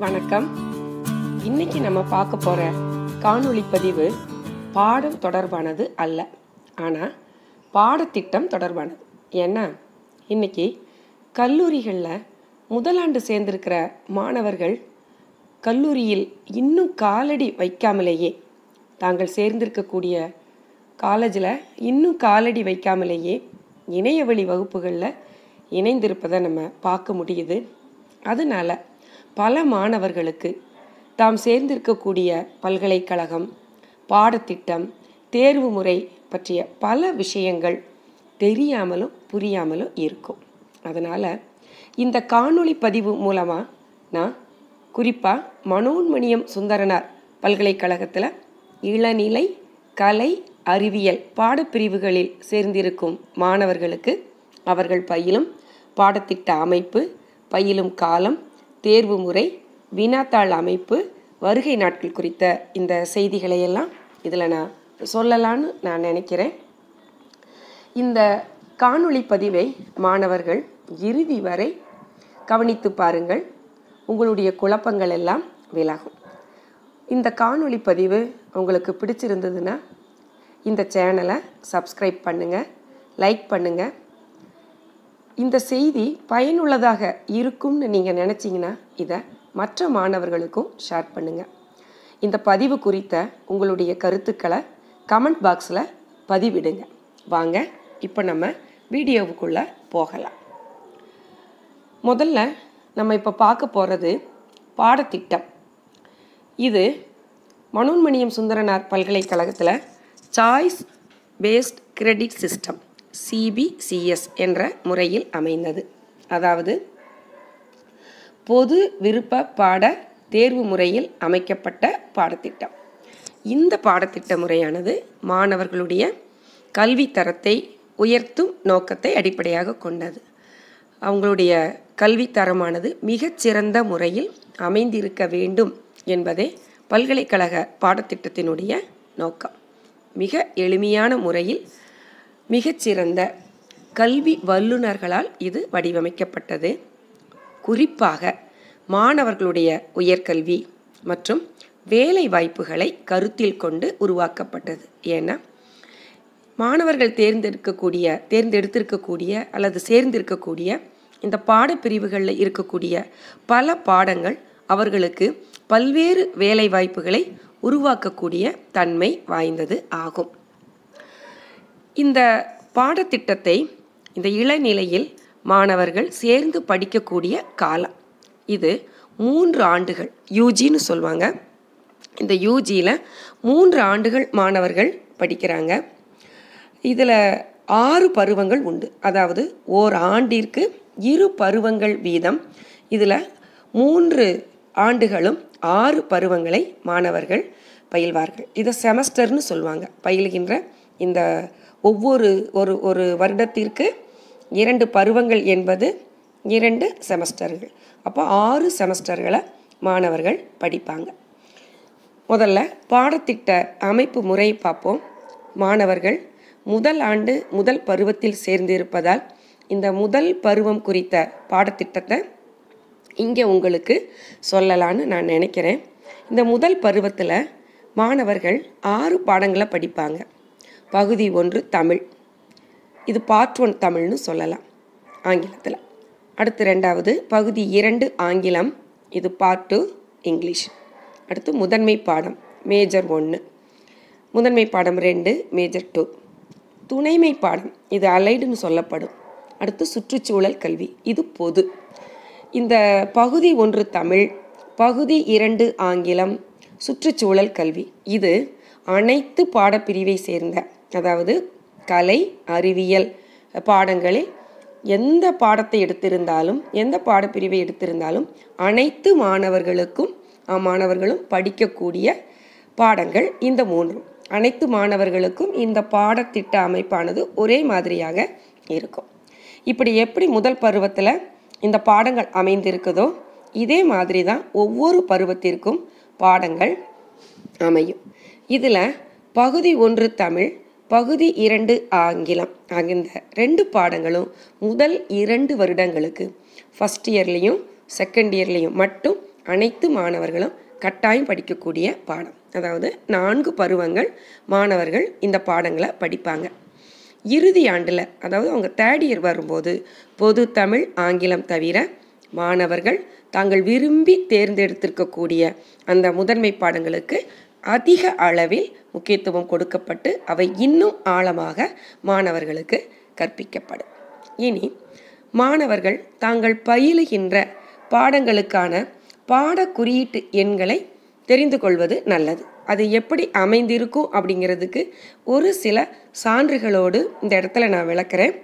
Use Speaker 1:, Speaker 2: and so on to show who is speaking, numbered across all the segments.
Speaker 1: வணக்கம் இன்னைக்கு நம்ம பார்க்க போற காணொளி பதிவு பாடம் தொடர்பானது அல்ல ஆனால் பாடத்திட்டம் தொடர்பானது ஏன்னா இன்னைக்கு கல்லூரிகளில் முதலாண்டு சேர்ந்திருக்கிற மாணவர்கள் கல்லூரியில் இன்னும் காலடி வைக்காமலேயே தாங்கள் சேர்ந்திருக்கக்கூடிய காலேஜில் இன்னும் காலடி வைக்காமலேயே இணையவழி வகுப்புகளில் இணைந்திருப்பதை நம்ம பார்க்க முடியுது அதனால் பல மாணவர்களுக்கு தாம் சேர்ந்திருக்கக்கூடிய பல்கலைக்கழகம் பாடத்திட்டம் தேர்வு முறை பற்றிய பல விஷயங்கள் தெரியாமலும் புரியாமலும் இருக்கும் அதனால் இந்த காணொளி பதிவு மூலமாக நான் குறிப்பாக மனோன்மணியம் சுந்தரனார் பல்கலைக்கழகத்தில் இளநிலை கலை அறிவியல் பாடப்பிரிவுகளில் சேர்ந்திருக்கும் மாணவர்களுக்கு அவர்கள் பயிலும் பாடத்திட்ட அமைப்பு பயிலும் காலம் தேர்வு முறை வினாத்தாள் அமைப்பு வருகை நாட்கள் குறித்த இந்த செய்திகளை எல்லாம் இதில் நான் சொல்லலான்னு நான் நினைக்கிறேன் இந்த காணொளி பதிவை மாணவர்கள் இறுதி வரை கவனித்து பாருங்கள் உங்களுடைய குழப்பங்கள் எல்லாம் விலகும் இந்த காணொளி பதிவு உங்களுக்கு பிடிச்சிருந்ததுன்னா இந்த சேனலை சப்ஸ்கிரைப் பண்ணுங்கள் லைக் பண்ணுங்கள் இந்த செய்தி பயனுள்ளதாக இருக்கும்னு நீங்கள் நினச்சிங்கன்னா இதை மற்ற மாணவர்களுக்கும் ஷேர் பண்ணுங்கள் இந்த பதிவு குறித்த உங்களுடைய கருத்துக்களை கமெண்ட் பாக்ஸில் பதிவிடுங்க வாங்க இப்போ நம்ம வீடியோவுக்குள்ளே போகலாம் முதல்ல நம்ம இப்போ பார்க்க போகிறது பாடத்திட்டம் இது மனோன்மணியம் சுந்தரனார் பல்கலைக்கழகத்தில் choice based credit system CBCS என்ற முறையில் அமைந்தது அதாவது பொது விருப்ப பாட தேர்வு முறையில் அமைக்கப்பட்ட பாடத்திட்டம் இந்த பாடத்திட்ட முறையானது மாணவர்களுடைய கல்வி தரத்தை உயர்த்தும் நோக்கத்தை அடிப்படையாக கொண்டது அவங்களுடைய கல்வி தரமானது மிகச்சிறந்த முறையில் அமைந்திருக்க வேண்டும் என்பதே பல்கலைக்கழக பாடத்திட்டத்தினுடைய நோக்கம் மிக எளிமையான முறையில் மிகச்சிறந்த கல்வி வல்லுநர்களால் இது வடிவமைக்கப்பட்டது குறிப்பாக மாணவர்களுடைய உயர்கல்வி மற்றும் வேலை வாய்ப்புகளை கருத்தில் கொண்டு உருவாக்கப்பட்டது ஏன்னா மாணவர்கள் தேர்ந்தெடுக்கக்கூடிய தேர்ந்தெடுத்திருக்கக்கூடிய அல்லது சேர்ந்திருக்கக்கூடிய இந்த பாடப்பிரிவுகளில் இருக்கக்கூடிய பல பாடங்கள் அவர்களுக்கு பல்வேறு வேலை வாய்ப்புகளை உருவாக்கக்கூடிய தன்மை வாய்ந்தது ஆகும் இந்த பாடத்திட்டத்தை இந்த இளநிலையில் மாணவர்கள் சேர்ந்து படிக்கக்கூடிய காலம் இது மூன்று ஆண்டுகள் யூஜின்னு சொல்லுவாங்க இந்த யூஜியில் மூன்று ஆண்டுகள் மாணவர்கள் படிக்கிறாங்க இதில் ஆறு பருவங்கள் உண்டு அதாவது ஓர் ஆண்டிற்கு இரு பருவங்கள் வீதம் இதில் மூன்று ஆண்டுகளும் ஆறு பருவங்களை மாணவர்கள் பயில்வார்கள் இதை செமஸ்டர்னு சொல்லுவாங்க பயில்கின்ற இந்த ஒவ்வொரு ஒரு ஒரு வருடத்திற்கு இரண்டு பருவங்கள் என்பது இரண்டு செமஸ்டர்கள் அப்போ ஆறு செமஸ்டர்களை மாணவர்கள் படிப்பாங்க முதல்ல பாடத்திட்ட அமைப்பு முறை பார்ப்போம் மாணவர்கள் முதல் ஆண்டு முதல் பருவத்தில் சேர்ந்திருப்பதால் இந்த முதல் பருவம் குறித்த பாடத்திட்டத்தை இங்கே உங்களுக்கு சொல்லலான்னு நான் நினைக்கிறேன் இந்த முதல் பருவத்தில் மாணவர்கள் ஆறு பாடங்களை படிப்பாங்க பகுதி ஒன்று தமிழ் இது பார்ட் ஒன் தமிழ்னு சொல்லலாம் ஆங்கிலத்தில் அடுத்து ரெண்டாவது பகுதி இரண்டு ஆங்கிலம் இது பார்ட் டூ இங்கிலீஷ் அடுத்து முதன்மை பாடம் மேஜர் ஒன்று முதன்மை பாடம் ரெண்டு மேஜர் டூ துணைமை பாடம் இது அலைடுன்னு சொல்லப்படும் அடுத்து சுற்றுச்சூழல் கல்வி இது பொது இந்த பகுதி ஒன்று தமிழ் பகுதி இரண்டு ஆங்கிலம் சுற்றுச்சூழல் கல்வி இது அனைத்து பாடப்பிரிவை சேர்ந்த அதாவது கலை அறிவியல் பாடங்களில் எந்த பாடத்தை எடுத்திருந்தாலும் எந்த பாடப்பிரிவை எடுத்திருந்தாலும் அனைத்து மாணவர்களுக்கும் மாணவர்களும் படிக்கக்கூடிய பாடங்கள் இந்த மூன்றும் அனைத்து மாணவர்களுக்கும் இந்த பாடத்திட்ட அமைப்பானது ஒரே மாதிரியாக இருக்கும் இப்படி எப்படி முதல் பருவத்தில் இந்த பாடங்கள் அமைந்திருக்குதோ இதே மாதிரி தான் ஒவ்வொரு பருவத்திற்கும் பாடங்கள் அமையும் இதில் பகுதி ஒன்று தமிழ் பகுதி இரண்டு ஆங்கிலம் ஆகிய இந்த ரெண்டு பாடங்களும் முதல் இரண்டு வருடங்களுக்கு ஃபஸ்ட் இயர்லேயும் செகண்ட் இயர்லேயும் மட்டும் அனைத்து மாணவர்களும் கட்டாயம் படிக்கக்கூடிய பாடம் அதாவது நான்கு பருவங்கள் மாணவர்கள் இந்த பாடங்களை படிப்பாங்க இறுதி ஆண்டில் அதாவது அவங்க தேர்ட் இயர் வரும்போது பொது தமிழ் ஆங்கிலம் தவிர மாணவர்கள் தாங்கள் விரும்பி தேர்ந்தெடுத்திருக்கக்கூடிய அந்த முதன்மை பாடங்களுக்கு அதிக அளவில் முக்கியத்துவம் கொடுக்கப்பட்டு அவை இன்னும் ஆழமாக மாணவர்களுக்கு கற்பிக்கப்படும் இனி மாணவர்கள் தாங்கள் பயிலுகின்ற பாடங்களுக்கான பாட குறியீட்டு எண்களை தெரிந்து கொள்வது நல்லது அது எப்படி அமைந்திருக்கும் அப்படிங்கிறதுக்கு ஒரு சில சான்றுகளோடு இந்த இடத்துல நான் விளக்குறேன்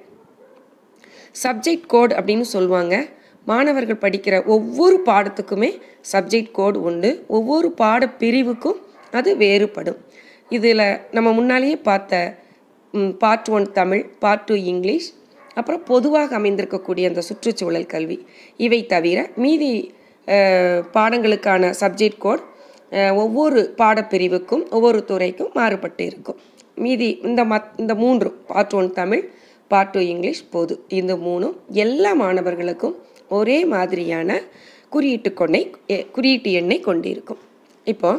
Speaker 1: சப்ஜெக்ட் கோட் அப்படின்னு சொல்லுவாங்க மாணவர்கள் படிக்கிற ஒவ்வொரு பாடத்துக்குமே சப்ஜெக்ட் கோட் உண்டு ஒவ்வொரு பாட பிரிவுக்கும் அது வேறுபடும் இதில் நம்ம முன்னாலேயே பார்த்த part one Tamil part two English அப்புறம் பொதுவாக அமைந்திருக்கக்கூடிய அந்த சுற்றுச்சூழல் கல்வி இவை தவிர மீதி அஹ், பாடங்களுக்கான சப்ஜெக்ட் கோட் அஹ், ஒவ்வொரு பாடப்பிரிவுக்கும் ஒவ்வொரு துறைக்கும் மாறுபட்டு இருக்கும் மீதி இந்த மத் இந்த மூன்று part one Tamil part two English பொது இந்த மூணும் எல்லா மாணவர்களுக்கும் ஒரே மாதிரியான குறியீட்டு கொண்டை எ- குறியீட்டு எண்ணை கொண்டிருக்கும் இப்போ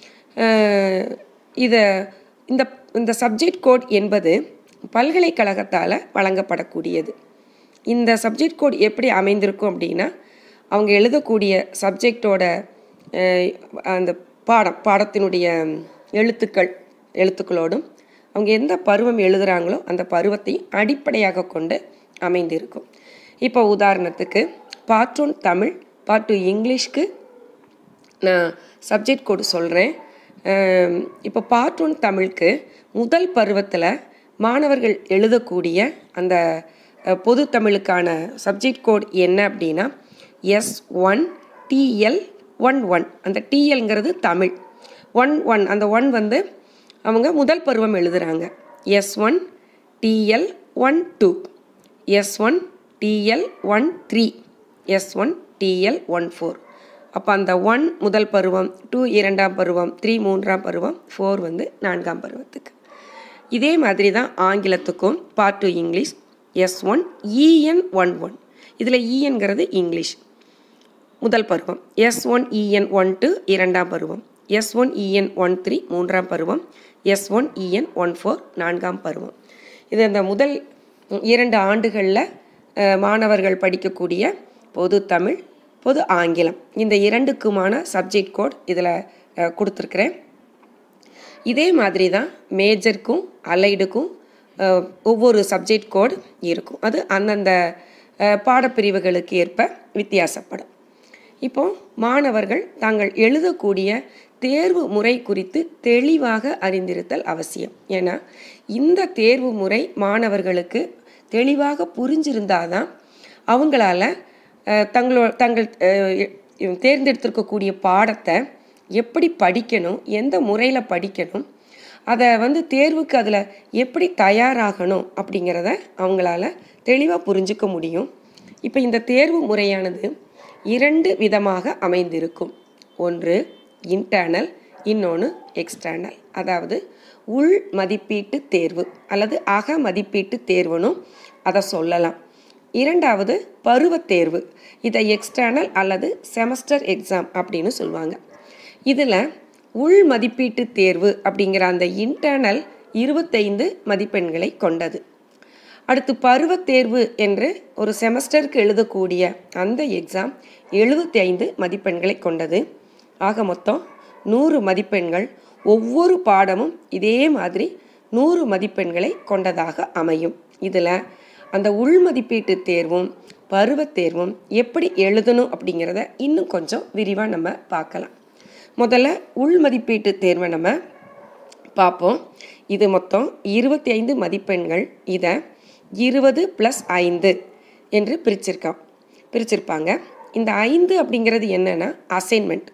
Speaker 1: அஹ், இதை இந்த இந்த சப்ஜெக்ட் கோட் என்பது பல்கலைக்கழகத்தால் வழங்கப்படக்கூடியது இந்த சப்ஜெக்ட் கோட் எப்படி அமைந்திருக்கும் அப்படின்னா அவங்க எழுதக்கூடிய சப்ஜெக்டோட அஹ், அந்த பாடம் பாடத்தினுடைய எழுத்துக்கள் எழுத்துக்களோடும் அவங்க எந்த பருவம் எழுதுகிறாங்களோ அந்த பருவத்தை அடிப்படையாக கொண்டு அமைந்திருக்கும் இப்போ உதாரணத்துக்கு part one Tamil part two இங்கிலீஷ்க்கு நான் சப்ஜெக்ட் கோடு சொல்கிறேன் இப்போ பார்ட் ஒன் தமிழுக்கு முதல் பருவத்தில் மாணவர்கள் எழுதக்கூடிய அந்த அஹ், பொது தமிழுக்கான சப்ஜெக்ட் கோட் என்ன அப்படின்னா S one TL one one அந்த டிஎல்ங்கிறது தமிழ் ஒன் ஒன் அந்த ஒன் வந்து அவங்க முதல் பருவம் எழுதுகிறாங்க S one TL one two S one TL one three S one TL one four அப்போ அந்த ஒன் முதல் பருவம் டூ இரண்டாம் பருவம் த்ரீ மூன்றாம் பருவம் ஃபோர் வந்து நான்காம் பருவத்துக்கு இதே மாதிரி தான் ஆங்கிலத்துக்கும் part two English S one EN one one இதில் இஎன்கிறது இங்கிலீஷ் முதல் பருவம் S one EN one two இரண்டாம் பருவம் S one EN one three மூன்றாம் பருவம் S one EN one four நான்காம் பருவம் இது அந்த முதல் இரண்டு ஆண்டுகளில் அஹ், மாணவர்கள் படிக்கக்கூடிய பொது தமிழ் பொது ஆங்கிலம் இந்த இரண்டுக்குமான சப்ஜெக்ட் கோட் இதில் கொடுத்துருக்குறேன் இதே மாதிரி தான் மேஜருக்கும் அலைடுக்கும் அஹ், ஒவ்வொரு சப்ஜெக்ட் கோட் இருக்கும் அது அந்தந்த அஹ், பாடப்பிரிவுகளுக்கு ஏற்ப வித்தியாசப்படும் இப்போ மாணவர்கள் தாங்கள் எழுதக்கூடிய தேர்வு முறை குறித்து தெளிவாக அறிந்திருத்தல் அவசியம் ஏன்னா இந்த தேர்வு முறை மாணவர்களுக்கு தெளிவாக புரிஞ்சிருந்தாதான் அவங்களால அஹ், தங்களோ தங்கள் அஹ், எ- தேர்ந்தெடுத்திருக்கக்கூடிய பாடத்தை எப்படி படிக்கணும் எந்த முறையில் படிக்கணும் அதை வந்து தேர்வுக்கு அதில் எப்படி தயாராகணும் அப்படிங்கிறத அவங்களால தெளிவாக புரிஞ்சுக்க முடியும் இப்போ இந்த தேர்வு முறையானது இரண்டு விதமாக அமைந்திருக்கும் ஒன்று இன்டர்னல் இன்னொன்று எக்ஸ்டர்னல் அதாவது உள் மதிப்பீட்டு தேர்வு அல்லது அக மதிப்பீட்டு தேர்வுனும் அதை சொல்லலாம் இரண்டாவது பருவத் தேர்வு இதை எக்ஸ்டர்னல் அல்லது செமஸ்டர் எக்ஸாம் அப்படின்னு சொல்லுவாங்க இதில் உள் மதிப்பீட்டு தேர்வு அப்படிங்கிற அந்த இன்டர்னல் இருபத்தைந்து மதிப்பெண்களை கொண்டது அடுத்து பருவத் தேர்வு என்று ஒரு செமஸ்டருக்கு எழுதக்கூடிய அந்த எக்ஸாம் எழுபத்தி ஐந்து மதிப்பெண்களை கொண்டது ஆக மொத்தம் நூறு மதிப்பெண்கள் ஒவ்வொரு பாடமும் இதே மாதிரி நூறு மதிப்பெண்களை கொண்டதாக அமையும் இதில் அந்த உள் மதிப்பீட்டு தேர்வும் பருவத் தேர்வும் எப்படி எழுதணும் அப்படிங்கிறத இன்னும் கொஞ்சம் விரிவாக நம்ம பார்க்கலாம் முதல்ல உள் மதிப்பீட்டு தேர்வை நம்ம பார்ப்போம் இது மொத்தம் இருபத்தி ஐந்து மதிப்பெண்கள் இதை இருபது ப்ளஸ் ஐந்து என்று பிரிச்சிருக்கான் பிரிச்சிருப்பாங்க இந்த ஐந்து அப்படிங்கிறது என்னென்னா அசைன்மெண்ட்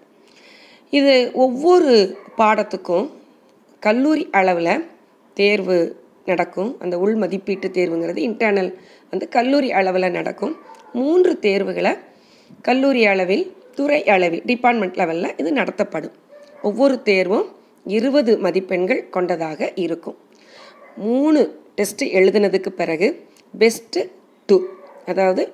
Speaker 1: இது ஒவ்வொரு பாடத்துக்கும் கல்லூரி அளவில் தேர்வு நடக்கும் அந்த உள் மதிப்பீட்டு தேர்வுங்கிறது இன்டர்னல் வந்து கல்லூரி அளவில் நடக்கும் மூன்று தேர்வுகளை கல்லூரி அளவில் துறை அளவில் டிபார்ட்மெண்ட் லெவலில் இது நடத்தப்படும் ஒவ்வொரு தேர்வும் இருபது மதிப்பெண்கள் கொண்டதாக இருக்கும் மூணு டெஸ்ட்டு எழுதுனதுக்கு பிறகு பெஸ்ட்டு டூ அதாவது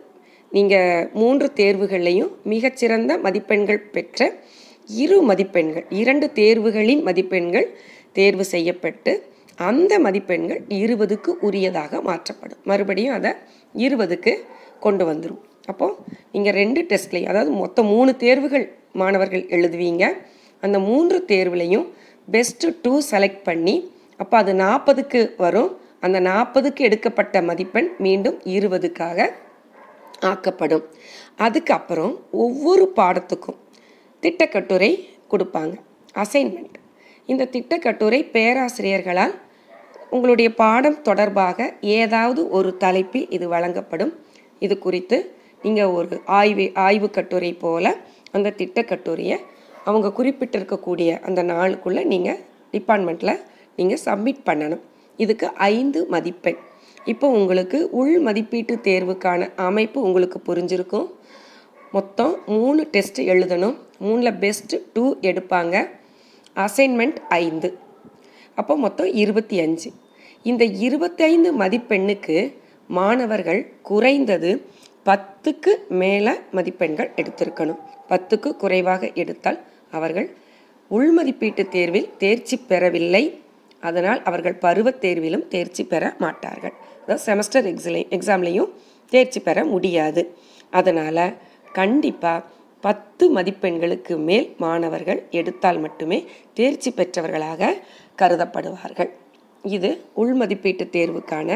Speaker 1: நீங்கள் மூன்று தேர்வுகள்லையும் மிகச்சிறந்த மதிப்பெண்கள் பெற்ற இரு மதிப்பெண்கள் இரண்டு தேர்வுகளின் மதிப்பெண்கள் தேர்வு செய்யப்பட்டு அந்த மதிப்பெண்கள் இருபதுக்கு உரியதாக மாற்றப்படும் மறுபடியும் அதை இருபதுக்கு கொண்டு வந்துடும் அப்போது நீங்கள் ரெண்டு டெஸ்ட்லையும் அதாவது மொத்தம் மூணு தேர்வுகள் மாணவர்கள் எழுதுவீங்க அந்த மூன்று தேர்வுலையும் பெஸ்ட்டு டூ செலக்ட் பண்ணி அப்போ அது நாற்பதுக்கு வரும் அந்த நாற்பதுக்கு எடுக்கப்பட்ட மதிப்பெண் மீண்டும் இருபதுக்காக ஆக்கப்படும் அதுக்கப்புறம் ஒவ்வொரு பாடத்துக்கும் திட்டக்கட்டுரை கொடுப்பாங்க அசைன்மெண்ட் இந்த திட்டக்கட்டுரை பேராசிரியர்களால் உங்களுடைய பாடம் தொடர்பாக ஏதாவது ஒரு தலைப்பில் இது வழங்கப்படும் இது குறித்து நீங்கள் ஒரு ஆய்வு ஆய்வு கட்டுரை போல் அந்த திட்டக்கட்டுரையை அவங்க குறிப்பிட்டிருக்கக்கூடிய அந்த நாளுக்குள்ளே நீங்கள் டிபார்ட்மெண்ட்டில் நீங்கள் சப்மிட் பண்ணணும் இதுக்கு ஐந்து மதிப்பெண் இப்போ உங்களுக்கு உள் மதிப்பீட்டு தேர்வுக்கான அமைப்பு உங்களுக்கு புரிஞ்சிருக்கும் மொத்தம் மூணு டெஸ்ட் எழுதணும் மூணில் பெஸ்ட்டு டூ எடுப்பாங்க அசைன்மெண்ட் ஐந்து அப்போ மொத்தம் இருபத்தி அஞ்சு இந்த இருபத்தைந்து மதிப்பெண்ணுக்கு மாணவர்கள் குறைந்தது பத்துக்கு மேலே மதிப்பெண்கள் எடுத்திருக்கணும் பத்துக்கு குறைவாக எடுத்தால் அவர்கள் உள்மதிப்பீட்டு தேர்வில் தேர்ச்சி பெறவில்லை அதனால் அவர்கள் பருவத் தேர்விலும் தேர்ச்சி பெற மாட்டார்கள் அதாவது செமஸ்டர் எக்ஸிலே எக்ஸாம்லேயும் தேர்ச்சி பெற முடியாது அதனால் கண்டிப்பாக பத்து மதிப்பெண்களுக்கு மேல் மாணவர்கள் எடுத்தால் மட்டுமே தேர்ச்சி பெற்றவர்களாக கருதப்படுவார்கள் இது உள்மதிப்பீட்டு தேர்வுக்கான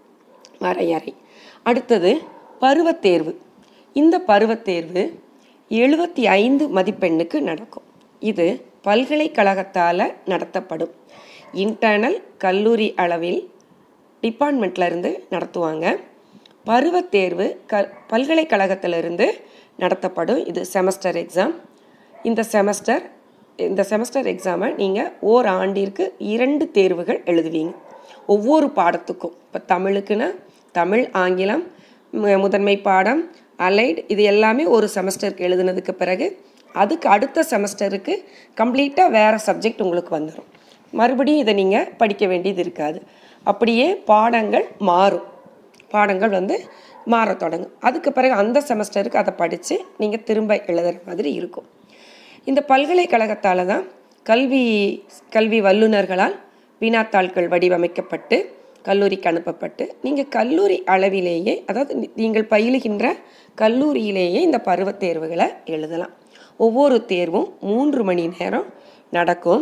Speaker 1: வரையறை அடுத்தது பருவத் தேர்வு இந்த பருவத் தேர்வு எழுபத்தி ஐந்து மதிப்பெண்ணுக்கு நடக்கும் இது பல்கலைக்கழகத்தால் நடத்தப்படும் இன்டர்னல் கல்லூரி அளவில் டிபார்ட்மெண்ட்ல இருந்து நடத்துவாங்க பருவத் தேர்வு க பல்கலைக்கழகத்திலிருந்து நடத்தப்படும் இது செமஸ்டர் எக்ஸாம் இந்த செமஸ்டர் இந்த செமஸ்டர் எக்ஸாமை நீங்கள் ஓர் ஆண்டிற்கு இரண்டு தேர்வுகள் எழுதுவீங்க ஒவ்வொரு பாடத்துக்கும் இப்போ தமிழுக்குன்னா தமிழ் ஆங்கிலம் மு- முதன்மை பாடம் அலைட் இது எல்லாமே ஒரு செமஸ்டருக்கு எழுதுனதுக்கு பிறகு அதுக்கு அடுத்த செமஸ்டருக்கு கம்ப்ளீட்டாக வேறு சப்ஜெக்ட் உங்களுக்கு வந்துடும் மறுபடியும் இதை நீங்கள் படிக்க வேண்டியது இருக்காது அப்படியே பாடங்கள் மாறும் பாடங்கள் வந்து மாறத் தொடங்கும் அதுக்கு பிறகு அந்த செமஸ்டருக்கு அதை படித்து நீங்கள் திரும்ப எழுதுகிற மாதிரி இருக்கும் இந்த பல்கலைக்கழகத்தால் தான் கல்வி கல்வி வல்லுநர்களால் வினாத்தாள்கள் வடிவமைக்கப்பட்டு கல்லூரிக்கு அனுப்பப்பட்டு நீங்கள் கல்லூரி அளவிலேயே அதாவது நீ- நீங்கள் பயிலுகின்ற கல்லூரியிலேயே இந்த பருவத் தேர்வுகளை எழுதலாம் ஒவ்வொரு தேர்வும் மூன்று மணி நேரம் நடக்கும்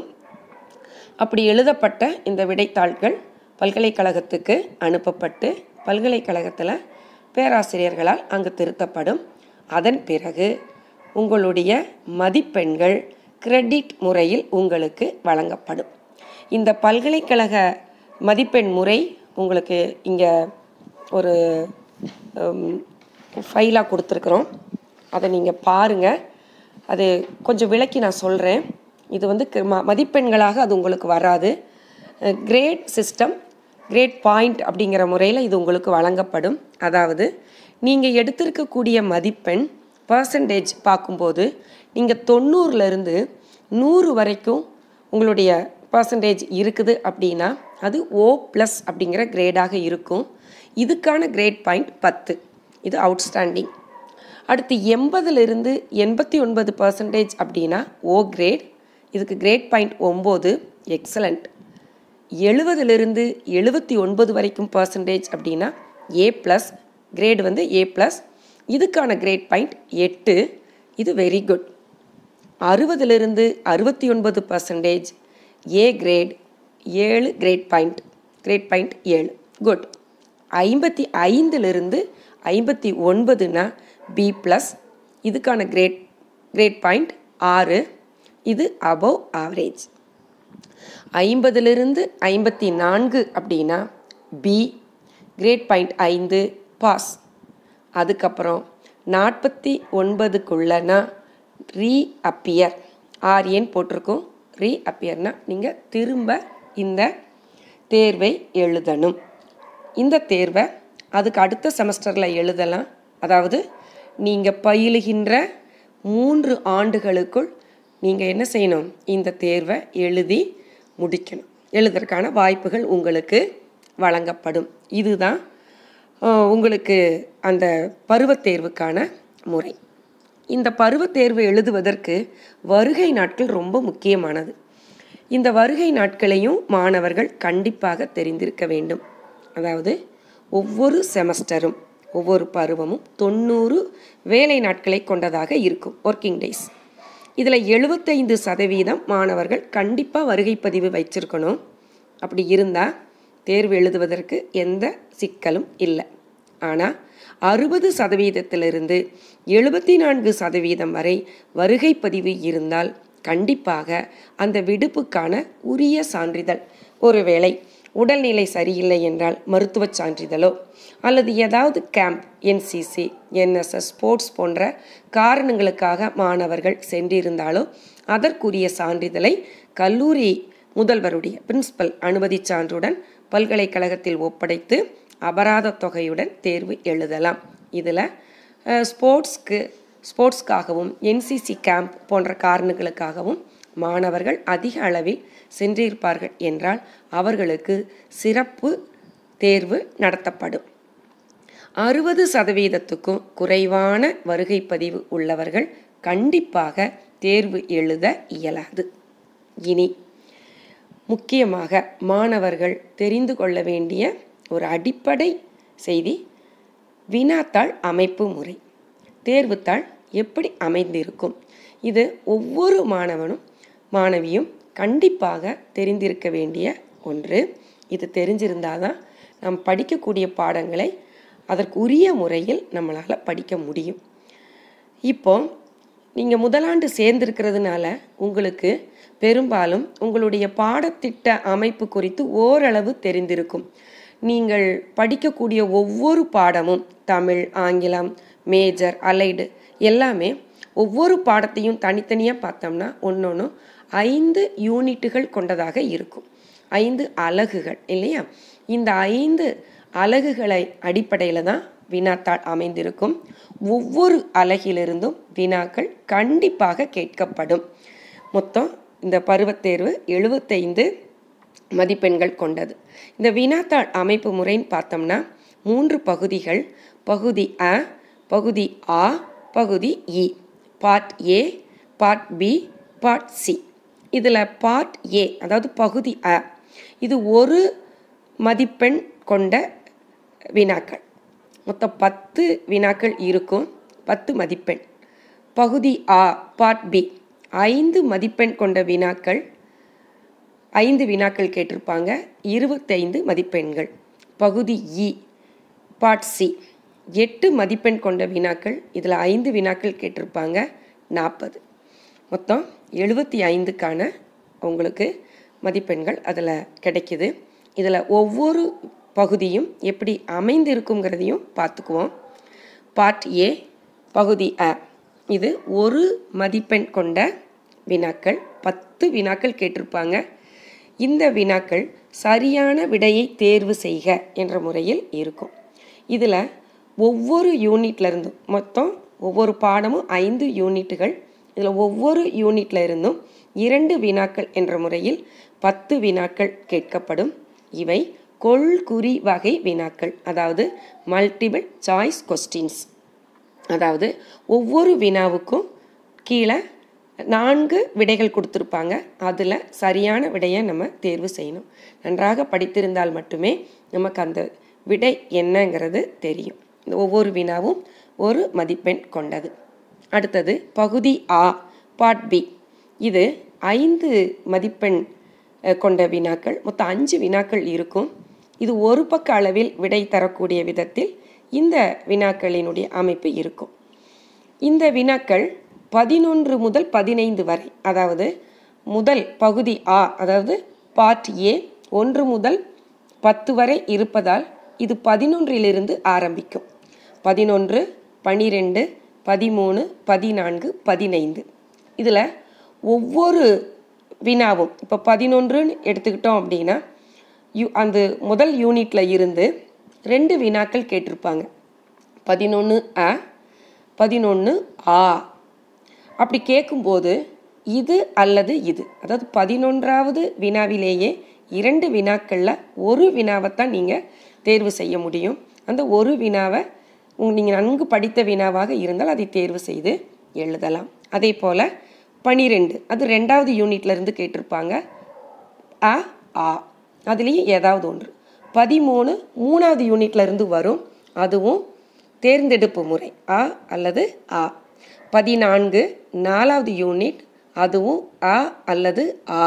Speaker 1: அப்படி எழுதப்பட்ட இந்த விடைத்தாள்கள் பல்கலைக்கழகத்துக்கு அனுப்பப்பட்டு பல்கலைக்கழகத்தில் பேராசிரியர்களால் அங்கு திருத்தப்படும் அதன் பிறகு உங்களுடைய மதிப்பெண்கள் கிரெடிட் முறையில் உங்களுக்கு வழங்கப்படும் இந்த பல்கலைக்கழக மதிப்பெண் முறை உங்களுக்கு இங்கே ஒரு ஃபைலாக கொடுத்துருக்குறோம் அதை நீங்கள் பாருங்கள் அது கொஞ்சம் விளக்கி நான் சொல்கிறேன் இது வந்து க- ம மதிப்பெண்களாக அது உங்களுக்கு வராது கிரேட் சிஸ்டம் கிரேட் பாயிண்ட் அப்படிங்கிற முறையில் இது உங்களுக்கு வழங்கப்படும் அதாவது நீங்கள் எடுத்திருக்கக்கூடிய மதிப்பெண் பர்சன்டேஜ் பார்க்கும்போது நீங்கள் தொண்ணூறுலேருந்து நூறு வரைக்கும் உங்களுடைய பர்சன்டேஜ் இருக்குது அப்படின்னா அது ஓ ப்ளஸ் அப்படிங்கிற கிரேடாக இருக்கும் இதுக்கான கிரேட் பாயிண்ட் பத்து இது அவுட்ஸ்டாண்டிங் அடுத்து எண்பதுலேருந்து எண்பத்தி ஒன்பது பர்சன்டேஜ் அப்படின்னா ஓ கிரேட் இதுக்கு கிரேட் பாயிண்ட் ஒம்பது எக்ஸலண்ட் எழுபதுலேருந்து எழுபத்தி ஒன்பது வரைக்கும் பர்சன்டேஜ் அப்படின்னா ஏ ப்ளஸ் கிரேடு வந்து ஏ ப்ளஸ் இதுக்கான கிரேட் பாயிண்ட் எட்டு இது வெரி குட் அறுபதுலேருந்து அறுபத்தி ஒன்பது பர்சன்டேஜ் ஏ கிரேட் ஏழு கிரேட் பாயிண்ட் கிரேட் பாயிண்ட் ஏழு குட் ஐம்பத்தி ஐந்துலேருந்து ஐம்பத்தி ஒன்பதுனா பி ப்ளஸ் இதுக்கான கிரேட் கிரேட் பாயிண்ட் ஆறு இது அபவ் ஆவரேஜ் ஐம்பதுலேருந்து ஐம்பத்தி நான்கு அப்படின்னா பி கிரேட் பாயிண்ட் ஐந்து பாஸ் அதுக்கப்புறம் நாற்பத்தி ஒன்பதுக்குள்ளனா ரீ அப்பியர் ஆர்ஏன்னு போட்டிருக்கோம் ரீ அப்பியர்னா நீங்கள் திரும்ப இந்த தேர்வை எழுதணும் இந்த தேர்வை அதுக்கு அடுத்த செமஸ்டரில் எழுதலாம் அதாவது நீங்கள் பயிலுகின்ற மூன்று ஆண்டுகளுக்குள் நீங்கள் என்ன செய்யணும் இந்த தேர்வை எழுதி முடிக்கணும் எழுதுறதுக்கான வாய்ப்புகள் உங்களுக்கு வழங்கப்படும் இதுதான் அஹ், உங்களுக்கு அந்த பருவத் தேர்வுக்கான முறை இந்த பருவத் தேர்வு எழுதுவதற்கு வருகை நாட்கள் ரொம்ப முக்கியமானது இந்த வருகை நாட்களையும் மாணவர்கள் கண்டிப்பாக தெரிந்திருக்க வேண்டும் அதாவது ஒவ்வொரு செமஸ்டரும் ஒவ்வொரு பருவமும் தொண்ணூறு வேலை நாட்களை கொண்டதாக இருக்கும் ஒர்க்கிங் டேஸ் இதில் எழுபத்தைந்து சதவீதம் மாணவர்கள் கண்டிப்பாக வருகை பதிவு வச்சிருக்கணும் அப்படி இருந்தால் தேர்வு எழுதுவதற்கு எந்த சிக்கலும் இல்லை ஆனால் அறுபது சதவீதத்திலிருந்து எழுபத்தி நான்கு சதவீதம் வரை வருகை பதிவு இருந்தால் கண்டிப்பாக அந்த விடுப்புக்கான உரிய சான்றிதழ் ஒருவேளை உடல்நிலை சரியில்லை என்றால் மருத்துவச் சான்றிதழோ அல்லது ஏதாவது கேம்ப் என்சிசி என்எஸ்எஸ் ஸ்போர்ட்ஸ் போன்ற காரணங்களுக்காக மாணவர்கள் சென்றிருந்தாலோ அதற்குரிய சான்றிதழை கல்லூரி முதல்வருடைய பிரின்சிபல் அனுமதி சான்றுடன் பல்கலைக்கழகத்தில் ஒப்படைத்து அபராத தொகையுடன் தேர்வு எழுதலாம் இதில் ஸ்போர்ட்ஸ்க்கு ஸ்போர்ட்ஸ்க்காகவும் என்சிசி கேம்ப் போன்ற காரணங்களுக்காகவும் மாணவர்கள் அதிக அளவில் சென்றிருப்பார்கள் என்றால் அவர்களுக்கு சிறப்பு தேர்வு நடத்தப்படும் அறுபது சதவீதத்துக்கும் குறைவான வருகை பதிவு உள்ளவர்கள் கண்டிப்பாக தேர்வு எழுத இயலாது இனி முக்கியமாக மாணவர்கள் தெரிந்து கொள்ள வேண்டிய ஒரு அடிப்படை செய்தி வினாத்தாள் அமைப்பு முறை தேர்வுத்தாள் எப்படி அமைந்திருக்கும் இது ஒவ்வொரு மாணவனும் மாணவியும் கண்டிப்பாக தெரிந்திருக்க வேண்டிய ஒன்று இது தெரிஞ்சிருந்தால் தான் நாம் படிக்கக்கூடிய பாடங்களை அதற்கு உரிய முறையில் நம்மளால் படிக்க முடியும் இப்போ நீங்கள் முதலாண்டு சேர்ந்திருக்கிறதுனால உங்களுக்கு பெரும்பாலும் உங்களுடைய பாடத்திட்ட அமைப்பு குறித்து ஓரளவு தெரிந்திருக்கும் நீங்கள் படிக்கக்கூடிய ஒவ்வொரு பாடமும் தமிழ் ஆங்கிலம் மேஜர் அலைடு எல்லாமே ஒவ்வொரு பாடத்தையும் தனித்தனியாக பார்த்தோம்னா ஒன்று ஐந்து யூனிட்டுகள் கொண்டதாக இருக்கும் ஐந்து அலகுகள் இல்லையா இந்த ஐந்து அலகுகளை அடிப்படையில் தான் வினாத்தாள் அமைந்திருக்கும் ஒவ்வொரு அலகிலிருந்தும் வினாக்கள் கண்டிப்பாக கேட்கப்படும் மொத்தம் இந்த பருவத்தேர்வு எழுபத்தைந்து மதிப்பெண்கள் கொண்டது இந்த வினாத்தாள் அமைப்பு முறைன்னு பார்த்தோம்னா மூன்று பகுதிகள் பகுதி அ பகுதி ஆ பகுதி இ part A part B part C இதில் பார்ட் ஏ அதாவது பகுதி அ இது ஒரு மதிப்பெண் கொண்ட வினாக்கள் மொத்தம் பத்து வினாக்கள் இருக்கும் பத்து மதிப்பெண் பகுதி ஆ பார்ட் பி ஐந்து மதிப்பெண் கொண்ட வினாக்கள் ஐந்து வினாக்கள் கேட்டிருப்பாங்க இருபத்தைந்து மதிப்பெண்கள் பகுதி இ பார்ட் சி எட்டு மதிப்பெண் கொண்ட வினாக்கள் இதில் ஐந்து வினாக்கள் கேட்டிருப்பாங்க நாற்பது மொத்தம் எழுபத்தி ஐந்துக்கான உங்களுக்கு மதிப்பெண்கள் அதில் கிடைக்குது இதில் ஒவ்வொரு பகுதியும் எப்படி அமைந்திருக்குங்கிறதையும் பார்த்துக்குவோம் பார்ட் ஏ பகுதி அ இது ஒரு மதிப்பெண் கொண்ட வினாக்கள் பத்து வினாக்கள் கேட்டிருப்பாங்க இந்த வினாக்கள் சரியான விடையை தேர்வு செய்க என்ற முறையில் இருக்கும் இதில் ஒவ்வொரு யூனிட்ல இருந்தும் மொத்தம் ஒவ்வொரு பாடமும் ஐந்து யூனிட்டுகள் இதில் ஒவ்வொரு யூனிட்ல இருந்தும் இரண்டு வினாக்கள் என்ற முறையில் பத்து வினாக்கள் கேட்கப்படும் இவை கொள்குறி வகை வினாக்கள் அதாவது மல்டிபிள் சாய்ஸ் கொஸ்டின்ஸ் அதாவது ஒவ்வொரு வினாவுக்கும் கீழே நான்கு விடைகள் கொடுத்துருப்பாங்க அதில் சரியான விடையை நம்ம தேர்வு செய்யணும் நன்றாக படித்திருந்தால் மட்டுமே நமக்கு அந்த விடை என்னங்கிறது தெரியும் இந்த ஒவ்வொரு வினாவும் ஒரு மதிப்பெண் கொண்டது அடுத்தது பகுதி ஆ பார்ட் பி இது ஐந்து மதிப்பெண் அஹ், கொண்ட வினாக்கள் மொத்தம் அஞ்சு வினாக்கள் இருக்கும் இது ஒரு பக்க அளவில் விடை தரக்கூடிய விதத்தில் இந்த வினாக்களினுடைய அமைப்பு இருக்கும் இந்த வினாக்கள் பதினொன்று முதல் பதினைந்து வரை அதாவது முதல் பகுதி ஆ அதாவது பார்ட் ஏ ஒன்று முதல் பத்து வரை இருப்பதால் இது பதினொன்றிலிருந்து ஆரம்பிக்கும் பதினொன்று பனிரெண்டு பதிமூணு பதினான்கு பதினைந்து இதில் ஒவ்வொரு வினாவும் இப்போ பதினொன்றுன்னு எடுத்துக்கிட்டோம் அப்படின்னா யூ அந்த முதல் யூனிட்டில் இருந்து ரெண்டு வினாக்கள் கேட்டிருப்பாங்க பதினொன்று அ பதினொன்று ஆ அப்படி கேட்கும்போது இது அல்லது இது அதாவது பதினொன்றாவது வினாவிலேயே இரண்டு வினாக்களில் ஒரு வினாவைத்தான் நீங்கள் தேர்வு செய்ய முடியும் அந்த ஒரு வினாவை நீங்கள் நன்கு படித்த வினாவாக இருந்தால் அதை தேர்வு செய்து எழுதலாம் அதே போல் பனிரெண்டு அது ரெண்டாவது யூனிட்ல இருந்து கேட்டிருப்பாங்க அ ஆ அதுலேயும் ஏதாவது ஒன்று பதிமூணு மூணாவது யூனிட்ல இருந்து வரும் அதுவும் தேர்ந்தெடுப்பு முறை அ அல்லது ஆ பதினான்கு நாலாவது யூனிட் அதுவும் அ அல்லது ஆ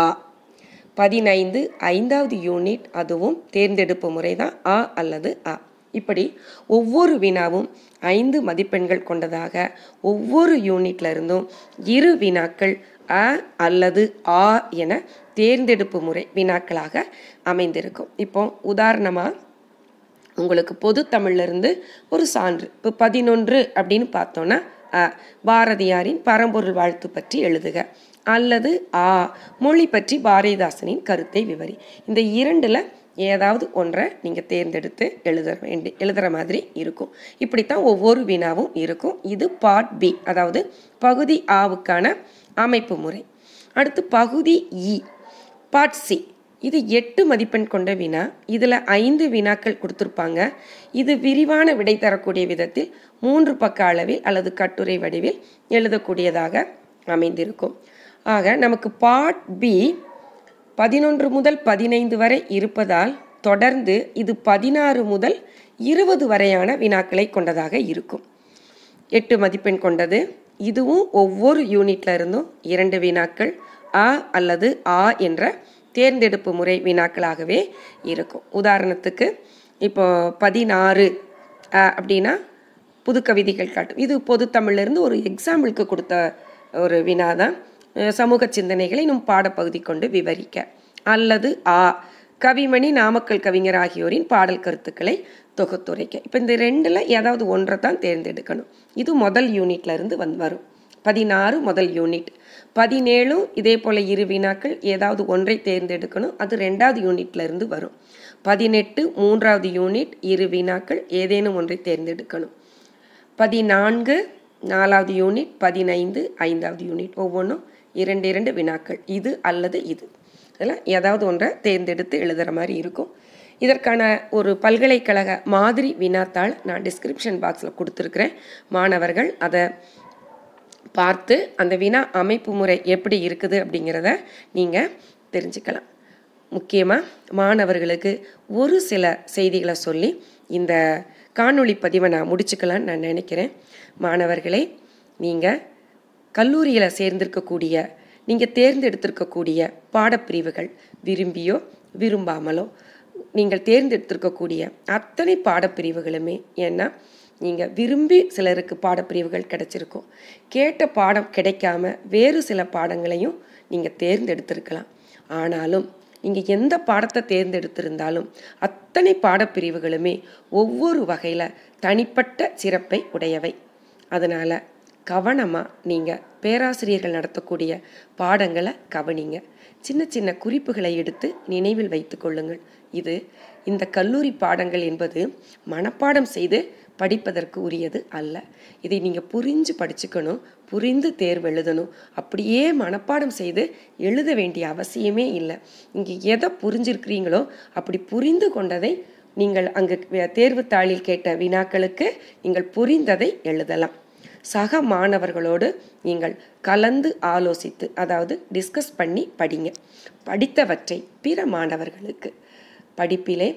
Speaker 1: பதினைந்து ஐந்தாவது யூனிட் அதுவும் தேர்ந்தெடுப்பு முறை தான் அ அல்லது அ இப்படி ஒவ்வொரு வினாவும் ஐந்து மதிப்பெண்கள் கொண்டதாக ஒவ்வொரு யூனிட்ல இருந்தும் இரு வினாக்கள் அ அல்லது ஆ என தேர்ந்தெடுப்பு முறை வினாக்களாக அமைந்திருக்கும் இப்போ உதாரணமாக உங்களுக்கு பொது தமிழ்ல இருந்து ஒரு சான்று இப்போ பதினொன்று அப்படின்னு பார்த்தோன்னா அ பாரதியாரின் பரம்பொருள் வாழ்த்து பற்றி எழுதுக அல்லது ஆ மொழி பற்றி பாரதிதாசனின் கருத்தை விவரி இந்த இரண்டில் ஏதாவது ஒன்றை நீங்கள் தேர்ந்தெடுத்து எழுத வேண்டி எழுதுகிற மாதிரி இருக்கும் இப்படித்தான் ஒவ்வொரு வினாவும் இருக்கும் இது பார்ட் பி அதாவது பகுதி ஆவுக்கான அமைப்பு முறை அடுத்து பகுதி இ பார்ட் சி இது எட்டு மதிப்பெண் கொண்ட வினா இதில் ஐந்து வினாக்கள் கொடுத்துருப்பாங்க இது விரிவான விடை தரக்கூடிய விதத்தில் மூன்று பக்க அளவில் அல்லது கட்டுரை வடிவில் எழுதக்கூடியதாக அமைந்திருக்கும் ஆக நமக்கு பார்ட் பி பதினொன்று முதல் பதினைந்து வரை இருப்பதால் தொடர்ந்து இது பதினாறு முதல் இருபது வரையான வினாக்களை கொண்டதாக இருக்கும் எட்டு மதிப்பெண் கொண்டது இதுவும் ஒவ்வொரு யூனிட்ல இருந்தும் இரண்டு வினாக்கள் அ அல்லது ஆ என்ற தேர்ந்தெடுப்பு முறை வினாக்களாகவே இருக்கும் உதாரணத்துக்கு இப்போ பதினாறு அ அப்படின்னா புது கவிதைகள் காட்டும் இது பொது தமிழ்லேருந்து ஒரு எக்ஸாம்பிளுக்கு கொடுத்த ஒரு வினா தான் அஹ் சமூக சிந்தனைகளை நம் பாடப்பகுதி கொண்டு விவரிக்க அல்லது ஆ கவிமணி நாமக்கல் கவிஞர் ஆகியோரின் பாடல் கருத்துக்களை தொகுத்துரைக்க இப்போ இந்த ரெண்டில் ஏதாவது ஒன்றை தான் தேர்ந்தெடுக்கணும் இது முதல் யூனிட்ல இருந்து வந்து வரும் பதினாறு முதல் யூனிட் பதினேழும் இதே போல் இரு வினாக்கள் ஏதாவது ஒன்றை தேர்ந்தெடுக்கணும் அது ரெண்டாவது யூனிட்ல இருந்து வரும் பதினெட்டு மூன்றாவது யூனிட் இரு வினாக்கள் ஏதேனும் ஒன்றை தேர்ந்தெடுக்கணும் பதினான்கு நாலாவது யூனிட் பதினைந்து ஐந்தாவது யூனிட் ஒவ்வொன்றும் இரண்டு இரண்டு வினாக்கள் இது அல்லது இது இதெல்லாம் ஏதாவது ஒன்றை தேர்ந்தெடுத்து எழுதுகிற மாதிரி இருக்கும் இதற்கான ஒரு பல்கலைக்கழக மாதிரி வினாத்தாள் நான் டிஸ்கிரிப்ஷன் பாக்ஸில் கொடுத்துருக்குறேன் மாணவர்கள் அதை பார்த்து அந்த வினா அமைப்பு முறை எப்படி இருக்குது அப்படிங்கிறத நீங்கள் தெரிஞ்சுக்கலாம் முக்கியமாக மாணவர்களுக்கு ஒரு சில செய்திகளை சொல்லி இந்த காணொளி பதிவை நான் முடிச்சுக்கலான்னு நான் நினைக்கிறேன் மாணவர்களே நீங்கள் கல்லூரியில் சேர்ந்திருக்கக்கூடிய நீங்கள் தேர்ந்தெடுத்திருக்கக்கூடிய பாடப்பிரிவுகள் விரும்பியோ விரும்பாமலோ நீங்கள் தேர்ந்தெடுத்திருக்கக்கூடிய அத்தனை பாடப்பிரிவுகளுமே ஏன்னா நீங்கள் விரும்பி சிலருக்கு பாடப்பிரிவுகள் கிடைச்சிருக்கும் கேட்ட பாடம் கிடைக்காம வேறு சில பாடங்களையும் நீங்கள் தேர்ந்தெடுத்திருக்கலாம் ஆனாலும் நீங்கள் எந்த பாடத்தை தேர்ந்தெடுத்திருந்தாலும் அத்தனை பாடப்பிரிவுகளுமே ஒவ்வொரு வகையில் தனிப்பட்ட சிறப்பை உடையவை அதனால் கவனமாக நீங்கள் பேராசிரியர்கள் நடத்தக்கூடிய பாடங்களை கவனிங்க சின்ன சின்ன குறிப்புகளை எடுத்து நினைவில் வைத்து கொள்ளுங்கள் இது இந்த கல்லூரி பாடங்கள் என்பது மனப்பாடம் செய்து படிப்பதற்கு உரியது அல்ல இதை நீங்கள் புரிஞ்சு படிச்சுக்கணும் புரிந்து தேர்வு எழுதணும் அப்படியே மனப்பாடம் செய்து எழுத வேண்டிய அவசியமே இல்லை இங்கே எதை புரிஞ்சிருக்கிறீங்களோ அப்படி புரிந்து கொண்டதை நீங்கள் அங்கு தேர்வு தாளில் கேட்ட வினாக்களுக்கு நீங்கள் புரிந்ததை எழுதலாம் சக மாணவர்களோடு நீங்கள் கலந்து ஆலோசித்து அதாவது டிஸ்கஸ் பண்ணி படிங்க படித்தவற்றை பிற மாணவர்களுக்கு படிப்பிலே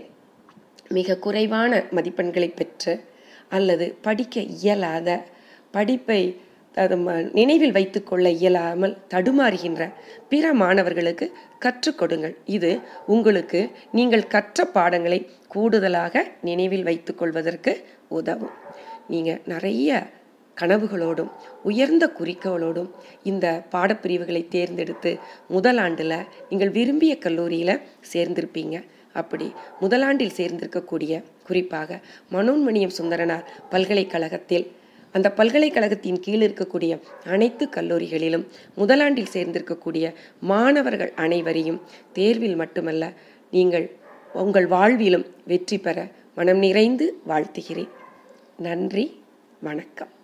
Speaker 1: மிக குறைவான மதிப்பெண்களை பெற்று அல்லது படிக்க இயலாத படிப்பை அது ம- நினைவில் வைத்துக்கொள்ள இயலாமல் தடுமாறுகின்ற பிற மாணவர்களுக்கு கற்றுக் கொடுங்கள் இது உங்களுக்கு நீங்கள் கற்ற பாடங்களை கூடுதலாக நினைவில் வைத்துக்கொள்வதற்கு உதவும் நீங்கள் நிறைய கனவுகளோடும் உயர்ந்த குறிக்கோளோடும் இந்த பாடப்பிரிவுகளை தேர்ந்தெடுத்து முதல் ஆண்டில் நீங்கள் விரும்பிய கல்லூரியில் சேர்ந்திருப்பீங்க அப்படி முதலாண்டில் சேர்ந்திருக்கக்கூடிய குறிப்பாக மனோன்மணியம் சுந்தரனார் பல்கலைக்கழகத்தில் அந்த பல்கலைக்கழகத்தின் கீழ் இருக்கக்கூடிய அனைத்து கல்லூரிகளிலும் முதலாண்டில் சேர்ந்திருக்கக்கூடிய மாணவர்கள் அனைவரையும் தேர்வில் மட்டுமல்ல நீங்கள் உங்கள் வாழ்விலும் வெற்றி பெற மனம் நிறைந்து வாழ்த்துகிறேன் நன்றி வணக்கம்